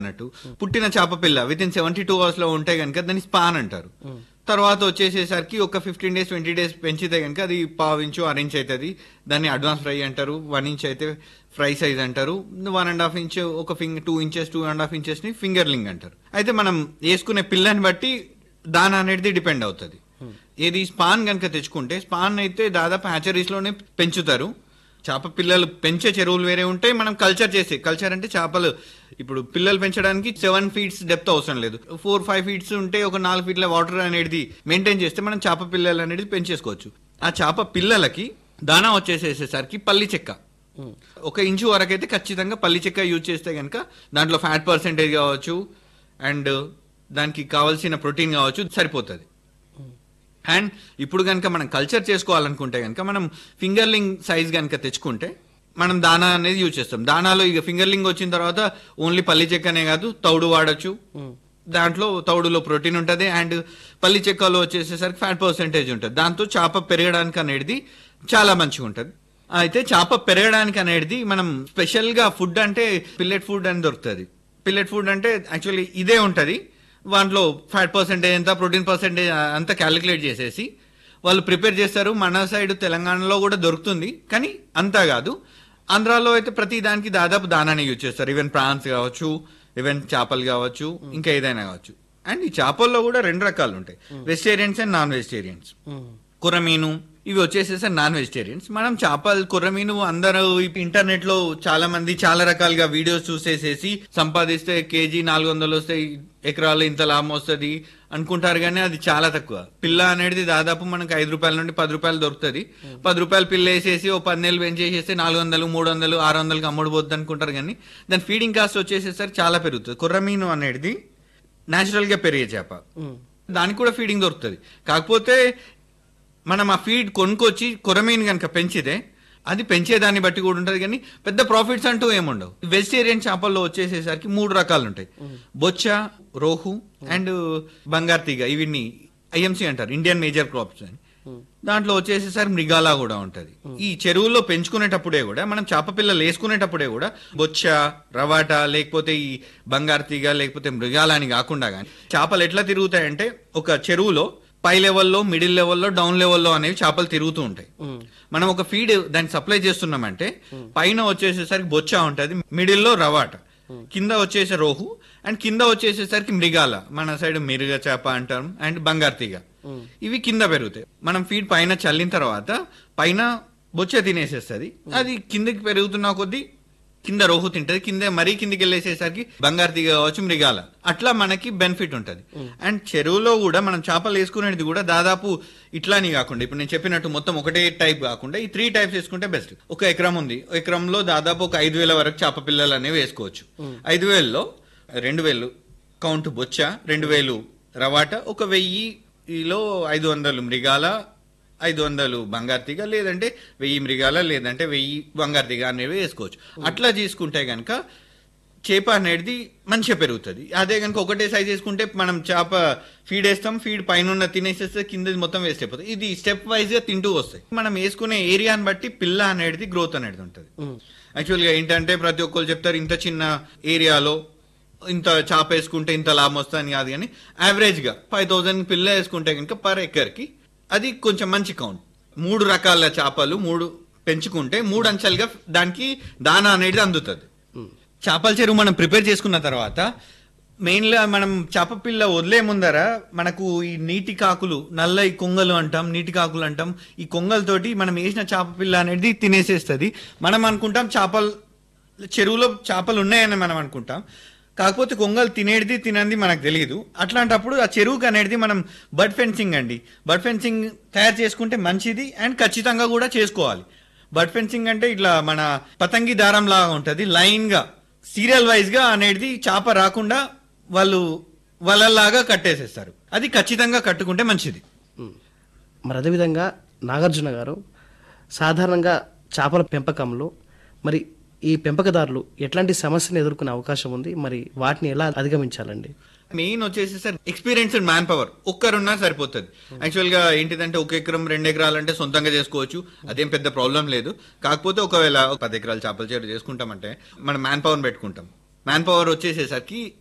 అన్నట్టు పుట్టిన చేప పిల్ల within seventy two hours లో ఉంటే కనుక దాన్ని స్పాన్ అంటారు తర్వాత వచ్చేసేసరికి ఒక ఫిఫ్టీన్ డేస్ ట్వంటీ డేస్ పెంచితే కనుక అది పావు ఇంచు అర ఇంచ్ అవుతుంది దాన్ని అడ్వాన్స్ ఫ్రై అంటారు వన్ ఇంచ్ అయితే ఫ్రై సైజ్ అంటారు వన్ అండ్ హాఫ్ ఇంచ్ ఒక finger two inches two and half inches ని ఫింగర్లింగ్ అంటారు అయితే మనం వేసుకునే పిల్లని బట్టి దాని అనేది డిపెండ్ అవుతుంది ఏది స్పాన్ కనుక తెచ్చుకుంటే స్పాన్ అయితే దాదాపు హ్యాచరీస్ లోనే పెంచుతారు చేప పిల్లలు పెంచే చెరువులు వేరే ఉంటాయి మనం కల్చర్ చేసే కల్చర్ అంటే చేపలు ఇప్పుడు పిల్లలు పెంచడానికి సెవెన్ ఫీట్స్ డెప్త్ అవసరం లేదు ఫోర్ ఫైవ్ ఫీట్స్ ఉంటే ఒక నాలుగు ఫీట్ల వాటర్ అనేది మెయింటైన్ చేస్తే మనం చేప పిల్లలు అనేది పెంచేసుకోవచ్చు ఆ చేప పిల్లలకి దానా వచ్చేసేసేసరికి పల్లి చెక్క ఒక ఇంచు వరకు అయితే ఖచ్చితంగా పల్లి చెక్క యూజ్ చేస్తే కనుక దాంట్లో ఫ్యాట్ పర్సెంటేజ్ కావచ్చు అండ్ దానికి కావాల్సిన ప్రోటీన్ కావచ్చు సరిపోతుంది అండ్ ఇప్పుడు కనుక మనం కల్చర్ చేసుకోవాలనుకుంటే కనుక మనం ఫింగర్లింగ్ సైజ్ కనుక తెచ్చుకుంటే మనం దానా అనేది యూజ్ చేస్తాం దానాలో ఇక ఫింగర్లింగ్ వచ్చిన తర్వాత ఓన్లీ పల్లి చెక్కనే కాదు తౌడు వాడచ్చు దాంట్లో తౌడులో ప్రోటీన్ ఉంటుంది అండ్ పల్లి చెక్కలో వచ్చేసేసరికి ఫ్యాట్ పర్సెంటేజ్ ఉంటుంది దాంతో చేప పెరగడానికి అనేది చాలా మంచిగా ఉంటుంది అయితే చేప పెరగడానికి అనేది మనం స్పెషల్ గా ఫుడ్ అంటే పిల్లెట్ ఫుడ్ అని దొరుకుతుంది పిల్లెట్ ఫుడ్ అంటే యాక్చువల్లీ ఇదే ఉంటుంది దాంట్లో ఫ్యాట్ పర్సెంటేజ్ ఎంత ప్రోటీన్ పర్సెంటేజ్ అంతా క్యాలిక్యులేట్ చేసేసి వాళ్ళు ప్రిపేర్ చేస్తారు మన సైడ్ తెలంగాణలో కూడా దొరుకుతుంది కానీ అంతా కాదు ఆంధ్రాలో అయితే ప్రతి దానికి దాదాపు దానాన్ని యూజ్ చేస్తారు ఈవెన్ ప్రాన్స్ కావచ్చు ఈవెన్ చేపలు కావచ్చు ఇంకా ఏదైనా కావచ్చు అండ్ ఈ చేపల్లో కూడా రెండు రకాలు ఉంటాయి వెజిటేరియన్స్ అండ్ నాన్ వెజిటేరియన్స్ కుర్రమీను ఇవి వచ్చేసేసి నాన్ వెజిటేరియన్స్ మనం చేపలు కుర్రమీను అందరూ ఇంటర్నెట్ లో చాలా మంది చాలా రకాలుగా వీడియోస్ చూసేసేసి సంపాదిస్తే కేజీ నాలుగు వందలు వస్తాయి ఎకరాలు ఇంత లాభం వస్తుంది అనుకుంటారు కానీ అది చాలా తక్కువ పిల్ల అనేది దాదాపు మనకు ఐదు రూపాయల నుండి పది రూపాయలు దొరుకుతుంది పది రూపాయలు పిల్ల వేసేసి ఓ పన్నెలు పెంచేసేసి నాలుగు వందలు మూడు వందలు ఆరు వందలకి అమ్ముడుపోద్ది అనుకుంటారు కానీ దాని ఫీడింగ్ కాస్ట్ వచ్చేసేసరికి చాలా పెరుగుతుంది కుర్రమీను అనేది న్యాచురల్ గా పెరిగే చేప దానికి కూడా ఫీడింగ్ దొరుకుతుంది కాకపోతే మనం ఆ ఫీడ్ కొనుక్కొచ్చి కొరమీన్ కనుక పెంచితే అది పెంచేదాన్ని బట్టి కూడా ఉంటుంది కానీ పెద్ద ప్రాఫిట్స్ అంటూ ఏముండవు వెజిటేరియన్ చేపల్లో వచ్చేసేసరికి మూడు రకాలు ఉంటాయి బొచ్చ రోహు అండ్ బంగారు తీగ ఇవిని ఐఎంసీ అంటారు ఇండియన్ మేజర్ క్రాప్స్ అని దాంట్లో వచ్చేసేసరికి మృగాల కూడా ఉంటది ఈ చెరువుల్లో పెంచుకునేటప్పుడే కూడా మనం చేప పిల్లలు వేసుకునేటప్పుడే కూడా బొచ్చ రవాట లేకపోతే ఈ బంగారు తీగ లేకపోతే మృగాల అని కాకుండా కానీ చేపలు ఎట్లా తిరుగుతాయంటే ఒక చెరువులో పై లెవెల్లో మిడిల్ లెవెల్లో డౌన్ లెవెల్లో అనేవి చేపలు తిరుగుతూ ఉంటాయి మనం ఒక ఫీడ్ దానికి సప్లై చేస్తున్నామంటే పైన వచ్చేసేసరికి బొచ్చ ఉంటది మిడిల్లో రవాట కింద వచ్చేసే రోహు అండ్ కింద వచ్చేసేసరికి మృగాల మన సైడ్ మిరుగ చేప అంటాం అండ్ బంగారు తీగ ఇవి కింద పెరుగుతాయి మనం ఫీడ్ పైన చల్లిన తర్వాత పైన బొచ్చ తినేసేస్తుంది అది కిందకి పెరుగుతున్న కొద్దీ కింద రోహు తింటది కింద మరీ కిందికి వెళ్ళేసేసరికి బంగారు తీగ కావచ్చు మృగాల అట్లా మనకి బెనిఫిట్ ఉంటది అండ్ చెరువులో కూడా మనం చేపలు వేసుకునేది కూడా దాదాపు ఇట్లాని కాకుండా ఇప్పుడు నేను చెప్పినట్టు మొత్తం ఒకటే టైప్ కాకుండా ఈ త్రీ టైప్స్ వేసుకుంటే బెస్ట్ ఒక ఎకరం ఉంది ఒక ఎకరంలో దాదాపు ఒక ఐదు వేల వరకు చేప పిల్లలు అనేవి వేసుకోవచ్చు ఐదు వేలలో రెండు వేలు కౌంట్ బొచ్చ రెండు వేలు రవాట ఒక వెయ్యిలో ఐదు వందలు మృగాల ఐదు వందలు బంగారు తీగ లేదంటే వెయ్యి మృగాల లేదంటే వెయ్యి బంగారు తీగ అనేవి వేసుకోవచ్చు అట్లా తీసుకుంటే కనుక చేప అనేది మంచిగా పెరుగుతుంది అదే కనుక ఒకటే సైజ్ వేసుకుంటే మనం చేప ఫీడ్ వేస్తాం ఫీడ్ పైన తినేసేస్తే కింద మొత్తం వేస్ట్ అయిపోతుంది ఇది స్టెప్ వైజ్ గా తింటూ వస్తాయి మనం వేసుకునే ఏరియాని బట్టి పిల్ల అనేది గ్రోత్ అనేది ఉంటుంది యాక్చువల్గా ఏంటంటే ప్రతి ఒక్కరు చెప్తారు ఇంత చిన్న ఏరియాలో ఇంత చాప వేసుకుంటే ఇంత లాభం వస్తుంది కాదు కానీ యావరేజ్ గా ఫైవ్ థౌసండ్ పిల్ల వేసుకుంటే కనుక పర్ ఎకర్కి అది కొంచెం మంచి కౌంట్ మూడు రకాల చేపలు మూడు పెంచుకుంటే మూడు అంచెలుగా దానికి దానా అనేది అందుతుంది చేపల చెరువు మనం ప్రిపేర్ చేసుకున్న తర్వాత మెయిన్గా మనం చేప పిల్ల వదిలే ముందర మనకు ఈ నీటి కాకులు నల్ల ఈ కొంగలు అంటాం నీటి కాకులు అంటాం ఈ కొంగలతోటి మనం వేసిన చేప పిల్ల అనేది తినేసేస్తుంది మనం అనుకుంటాం చేపలు చెరువులో చేపలు ఉన్నాయని మనం అనుకుంటాం కాకపోతే కొంగలు తినేది తినంది మనకు తెలియదు అట్లాంటప్పుడు ఆ చెరువుకి అనేది మనం బర్డ్ ఫెన్సింగ్ అండి బర్డ్ ఫెన్సింగ్ తయారు చేసుకుంటే మంచిది అండ్ ఖచ్చితంగా కూడా చేసుకోవాలి బర్డ్ ఫెన్సింగ్ అంటే ఇట్లా మన పతంగి దారం లాగా ఉంటుంది లైన్ గా సీరియల్ వైజ్ గా అనేది చేప రాకుండా వాళ్ళు వలలాగా కట్టేసేస్తారు అది ఖచ్చితంగా కట్టుకుంటే మంచిది ఉమ్. మరి అదేవిధంగా నాగార్జున గారు సాధారణంగా చేపల పెంపకంలో మరి ఈ పెంపకదారులు ఎట్లాంటి సమస్యను ఎదుర్కొనే అవకాశం ఉంది మరి వాటిని ఎలా అధిగమించాలండి మెయిన్ వచ్చేసి సార్ ఎక్స్పీరియన్స్డ్ మ్యాన్ పవర్ ఒక్కరున్నా సరిపోతుంది యాక్చువల్ గా ఏంటిదంటే ఒక ఎకరం రెండు ఎకరాలు అంటే సొంతంగా చేసుకోవచ్చు అదేం పెద్ద ప్రాబ్లం లేదు కాకపోతే ఒకవేళ ఒక పది ఎకరాలు చేపల చెరు చేసుకుంటామంటే మనం మ్యాన్ పవర్ పెట్టుకుంటాం మ్యాన్ పవర్ వచ్చేసేసరికి